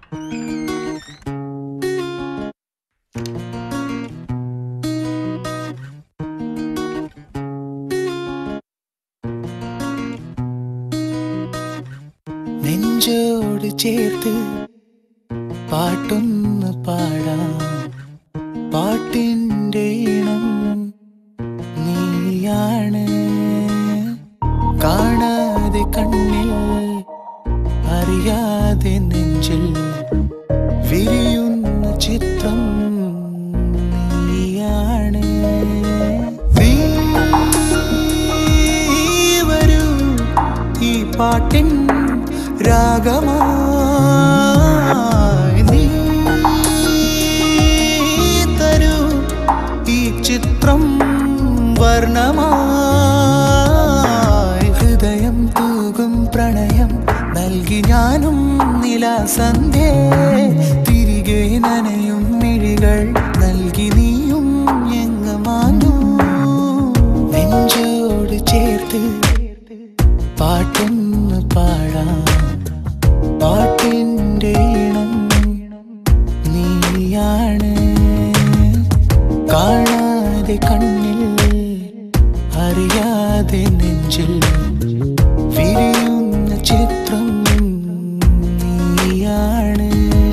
നെഞ്ചോട് ചേർത്ത് പാട്ടൊന്ന് പാടാം പാട്ടിൻ്റെ ഇണം നീയാണ് കാണാതെ കണ്ണിൽ അറിയാതെ നെഞ്ചിൽ വിരിയുന്ന ചിത്രം നീയാണ് നീ വരൂ ഈ പാട്ടിൻ രാഗമായി നീ തരൂ ഈ ചിത്രം വർണ്ണമായി ഹൃദയം തൂകും പ്രണയം നൽകി ഞാനും നിലാസന്ധ്യേ തിരികെ നനയും മിഴികൾ നൽകി നീയും എങ്ങ് മാഞ്ഞു നെഞ്ചോട് ചേർത്ത് പാട്ടൊന്ന് പാടാം പാട്ടിൻ്റെ ഇണം നീയാണ് കാണാതെ കണ്ണിൽ അറിയാതെ നെഞ്ചിൽ വിരിയുന്ന ചിത്രം നീയാണ്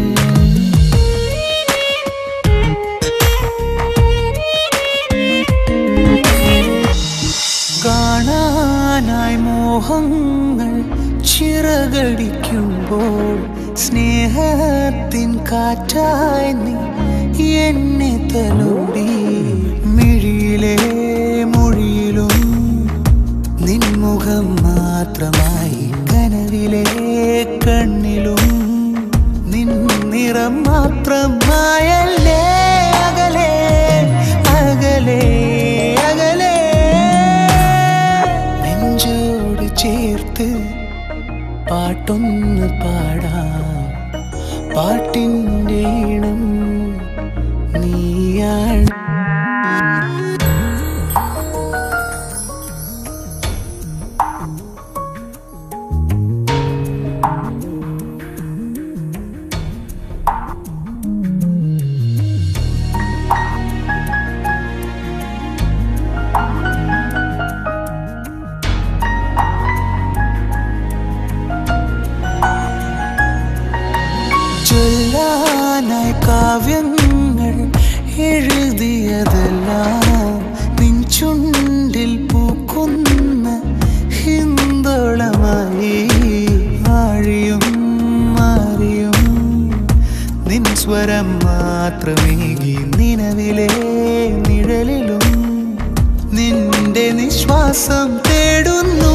കാണാനായി മോഹങ്ങൾ ചിറകടിക്കുമ്പോൾ സ്നേഹത്തിൻ കാറ്റായി നീ എന്നെ തലോടി മിഴിയിലെ മൊഴിയിലും നിൻമുഖം മാത്രമായി കനവിലെ കണ്ണിലും നിൻ നിറം മാത്രമായല്ലേ അകലെ അകലെ അകലെ നെഞ്ചോട് ചേർത്ത് പാട്ടൊന്ന് പാടാം പാട്ടിൻ്റെ ഇണം നീയാണ് ചൊല്ലാനായി കാവ്യങ്ങൾ എഴുതിയതെല്ലാം നിൻ ചുണ്ടിൽ പൂക്കുന്ന ഹിന്ദോളമായി ആഴിയും മാറിയും നിൻ സ്വരം മാത്രമേകി നിലവിലെ നിഴലിലും നിന്റെ നിശ്വാസം തേടുന്നു